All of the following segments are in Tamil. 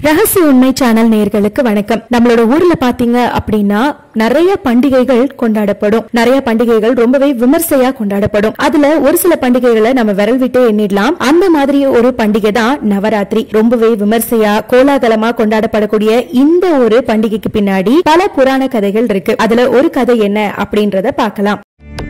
ரகசிய உண்மை சேனல் நேயர்களுக்கு வணக்கம் நம்மளோட ஊர்ல பாத்தீங்க அப்படின்னா நிறைய பண்டிகைகள் கொண்டாடப்படும் நிறைய பண்டிகைகள் ரொம்பவே விமர்சையா கொண்டாடப்படும் அதுல ஒரு சில பண்டிகைகளை நம்ம விரல் விட்டு எண்ணிடலாம் அந்த மாதிரி ஒரு பண்டிகை தான் நவராத்திரி ரொம்பவே விமர்சையா கோலாகலமா கொண்டாடப்படக்கூடிய இந்த ஒரு பண்டிகைக்கு பின்னாடி பல புராண கதைகள் இருக்கு அதுல ஒரு கதை என்ன அப்படின்றத பார்க்கலாம்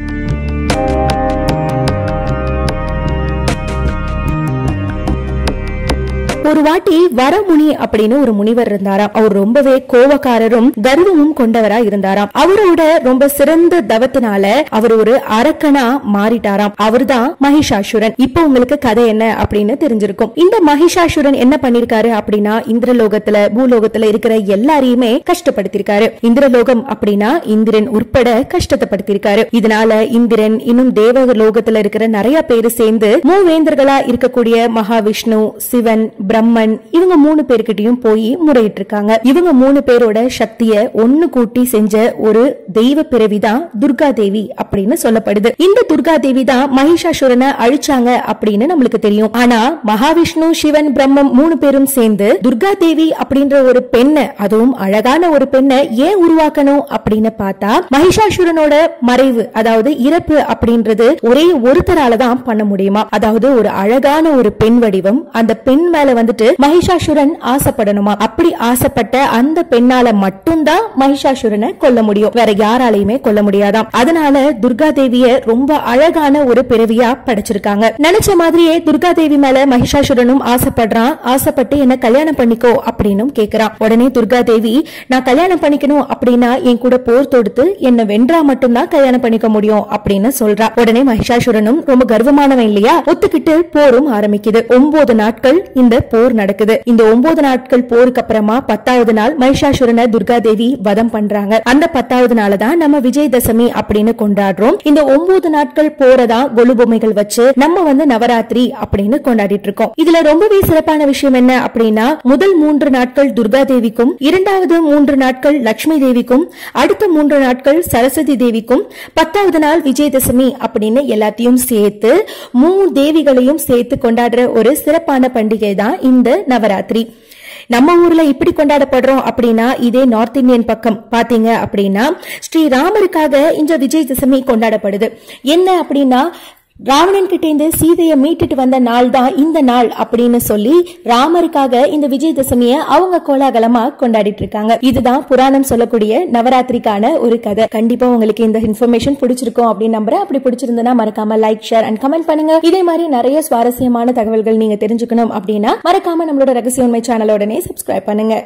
ஒரு வாட்டி வரமுனி அப்படின்னு ஒரு முனிவர் இருந்தாராம் அவர் ரொம்பவே கோவக்காரரும் கர்வமும் கொண்டவரா இருந்தாராம் அவரோட ரொம்ப சிறந்த தவத்தினால அவர் ஒரு அரக்கனா மாறிட்டாராம் அவர்தான் மகிஷாசுரன் இப்போ உங்களுக்கு கதை என்ன அப்படின்னு தெரிஞ்சிருக்கும் இந்த மகிஷாசுரன் என்ன பண்ணிருக்காரு அப்படின்னா இந்திரலோகத்துல பூலோகத்துல இருக்கிற எல்லாரையுமே கஷ்டப்படுத்திருக்காரு இந்திரலோகம் அப்படின்னா இந்திரன் உட்பட கஷ்டத்தைப்படுத்திருக்காரு இதனால இந்திரன் இன்னும் தேவ லோகத்துல இருக்கிற நிறைய பேரு சேர்ந்து மூவேந்தர்களா இருக்கக்கூடிய மகாவிஷ்ணு சிவன் பிரம்மன் இவங்க மூணு பேர்கிட்டயும் போய் முறையிட்டு இருக்காங்க இவங்க மூணு பேரோட சக்திய ஒன்னு கூட்டி செஞ்ச ஒரு தெய்வ பிறவிதான் துர்கா தேவி அப்படின்னு சொல்லப்படுது இந்த துர்கா தேவி தான் மகிஷாசுரனை அழிச்சாங்க அப்படின்னு நம்மளுக்கு தெரியும் ஆனா மகாவிஷ்ணு சிவன் பிரம்மம் மூணு பேரும் சேர்ந்து துர்கா தேவி அப்படின்ற ஒரு பெண்ணை அதுவும் அழகான ஒரு பெண்ணை ஏன் உருவாக்கணும் அப்படின்னு பார்த்தா மகிஷாசுரனோட மறைவு அதாவது இறப்பு அப்படின்றது ஒரே ஒருத்தரால தான் பண்ண முடியுமா அதாவது ஒரு அழகான ஒரு பெண் வடிவம் அந்த பெண் மேல வந்துட்டு மகிஷாசுரன் ஆசைப்படணுமா அப்படி ஆசைப்பட்ட அந்த பெண்ணால மட்டும்தான் மகிஷாசுரனை கொல்ல முடியும் வேற யாராலையுமே கொல்ல முடியாதாம் அதனால துர்கா தேவிய ரொம்ப அழகான ஒரு பிறவியா படைச்சிருக்காங்க நினைச்ச மாதிரியே துர்கா தேவி மேல மகிஷாசுரனும் ஆசைப்படுறான் ஆசைப்பட்டு என்ன கல்யாணம் பண்ணிக்கோ அப்படின்னும் கேக்குறான் உடனே துர்கா தேவி நான் கல்யாணம் பண்ணிக்கணும் அப்படின்னா என் கூட போர் தொடுத்து என்ன வென்றா மட்டும்தான் கல்யாணம் பண்ணிக்க முடியும் அப்படின்னு சொல்றா உடனே மகிஷாசுரனும் ரொம்ப கர்வமானவன் இல்லையா ஒத்துக்கிட்டு போரும் ஆரம்பிக்குது ஒன்பது நாட்கள் இந்த போர் நடக்குது இந்த ஒன்பது நாட்கள் போருக்கு அப்புறமா பத்தாவது நாள் மகிஷாசுரனை துர்கா தேவி வதம் பண்றாங்க அந்த பத்தாவது நாள் தான் நம்ம விஜயதசமி அப்படின்னு கொண்டாடுறோம் இந்த ஒன்பது நாட்கள் போறதா கொலு பொம்மைகள் வச்சு நம்ம வந்து நவராத்திரி அப்படின்னு கொண்டாடிட்டு இருக்கோம் இதுல ரொம்பவே சிறப்பான விஷயம் என்ன அப்படின்னா முதல் மூன்று நாட்கள் துர்கா தேவிக்கும் இரண்டாவது மூன்று நாட்கள் லட்சுமி தேவிக்கும் அடுத்த மூன்று நாட்கள் சரஸ்வதி தேவிக்கும் பத்தாவது நாள் விஜயதசமி அப்படின்னு எல்லாத்தையும் சேர்த்து மூணு தேவிகளையும் சேர்த்து கொண்டாடுற ஒரு சிறப்பான பண்டிகை தான் இந்த நவராத்திரி நம்ம ஊர்ல இப்படி கொண்டாடப்படுறோம் அப்படின்னா இதே நார்த் இந்தியன் பக்கம் பாத்தீங்க அப்படின்னா ஸ்ரீ ராமருக்காக இந்த விஜயதசமி கொண்டாடப்படுது என்ன அப்படின்னா ராவணன் கிட்ட இருந்து சீதையை மீட்டுட்டு வந்த நாள் தான் இந்த நாள் அப்படின்னு சொல்லி ராமருக்காக இந்த விஜயதசமிய அவங்க கோலாகலமா கொண்டாடிட்டு இருக்காங்க இதுதான் புராணம் சொல்லக்கூடிய நவராத்திரிக்கான ஒரு கதை கண்டிப்பா உங்களுக்கு இந்த இன்ஃபர்மேஷன் பிடிச்சிருக்கும் அப்படின்னு நம்புறேன் அப்படி பிடிச்சிருந்தனா மறக்காம லைக் ஷேர் அண்ட் கமெண்ட் பண்ணுங்க இதே மாதிரி நிறைய சுவாரஸ்யமான தகவல்கள் நீங்க தெரிஞ்சுக்கணும் அப்படின்னா மறக்காம நம்மளோட ரகசிய உண்மை சேனலோடனே சப்ஸ்கிரைப் பண்ணுங்க